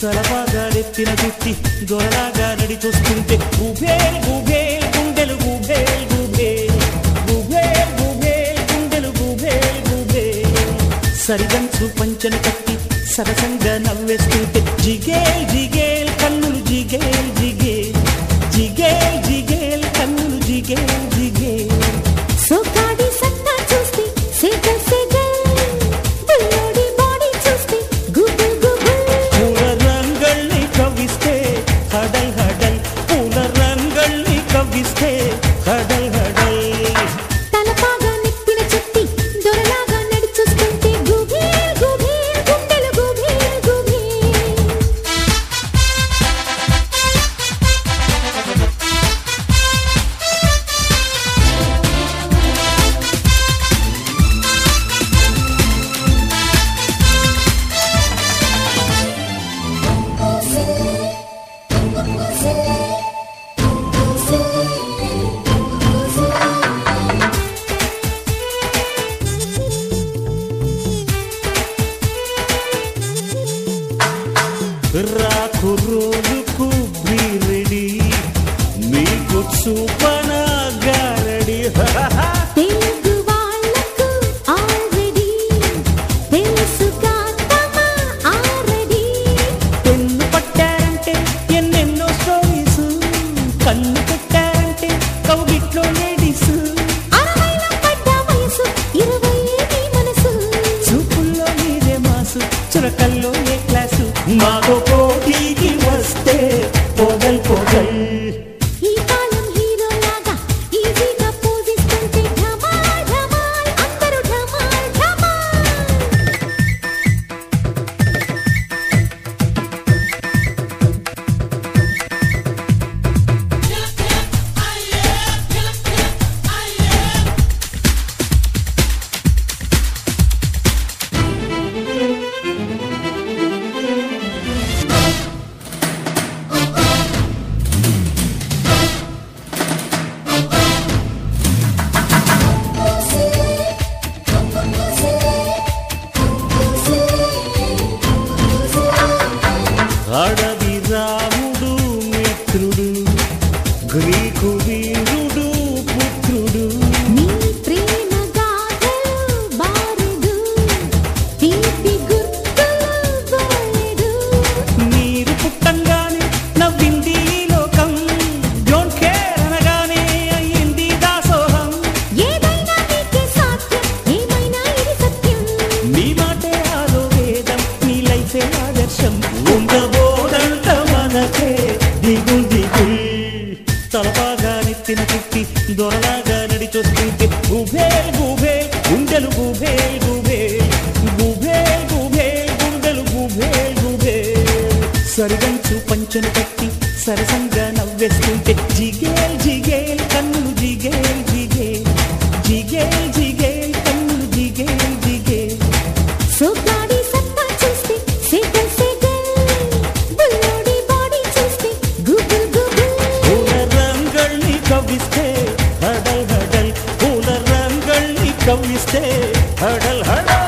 తలపాగా నెత్తిన చుట్టి దొరలాగా నడి చూస్తుంటే గుబేల్ గుబేల్ గుండెలు గుబేల్ గుబేల్ గుబేల్ గుబేల్ గుండెలు గుబేల్ గుబేల్ సరిగంచు పంచన కట్టి సరసంగా నవ్వేస్తుంటే జిగేల్ జిగేల్ కన్నులు జిగేల్ జిగేల్ జిగేల్ జిగేల్ కన్నులు జిగేల్ జిగేల్ సోకాడి సత్తా చూస్తే సేగల్ సేగల్ బుల్లోడి బాడీ చూస్తే గుబుల్ గుబుల్ పూల రంగల్ని కవ్విస్తే హడల్ హడల్ పూల రంగల్ని కవ్విస్తే హడల్ హడల్ తలపాగా నెత్తిన చుట్టి దొరలాగా నడిచొస్తుంటే గుబేల్ గుబేల్ గుండెలు గుబేల్ గుబేల్ రాకు రోజుకు రెడీ మీకు చూపన గారడి తెలుగు వాళ్ళకు ఆల్రెడీ తెలుసుగా తమ ఆల్రెడీ పెన్ను పట్టారంటే ఎన్నెన్నో స్టోరీస్ కన్ను పెట్టారంటే కౌగిట్లో లేడీస్ అరవైల పడ్డ వయసు ఇరవై ఏది మనసు చూపుల్లో మీరే మాసు చురకల్లో ఏ క్లాసు మాతో పోటీకి వస్తే పొగల్ పొగల్ ఈ కాలం హీరోలాగా ఈజీగా పోజిస్తుంటే ఢమాల్ ఢమాల్ అందరూ ఢమాల్ ఢమాల్ అడవి రాముడు మిత్రుడు గ్రీకు వీరుడు పుత్రుడు నీ ప్రేమ గాథలు బారెడు తీపి గుర్తులు బోలెడు మీరు పుట్టంగానే నవ్వింది ఈ లోకం డోంట్ కేర్ అనగానే అయ్యింది దాసోహం ఏదైనా నీకే సాధ్యం ఏమైనా ఇది సత్యం మీ మాటే ఆలో వేదం మీ లైఫే ఆదర్శం ఉండబోదంట మనకే దిగుల్ దిగుల్ తలపాగా నెత్తిన చుట్టి దొరలాగా నడిచొస్తుంటే గుబే గుబే గుండెలు గుబే గుబే గుబే గుబే గుండెలు గుబే గుబే సరిగంచు పంచను కట్టి సరసంగా నవ్వేస్తుంటే జిగేల్ జిగేల్ కన్నులు జిగేల్ జిగేల్ జిగేల్ జిగేల్ కన్నులు జిగేల్ జిగేల్ సోగ్గాడి సత్తా చూస్తే సేగల్ సేగల్ బుల్లోడి బాడీ చూస్తే గుబుల్ గుబుల్ పూల రంగల్ని కవ్విస్తే హడల్ హడల్ పూల రంగల్ని కవ్విస్తే హడల్ హడల్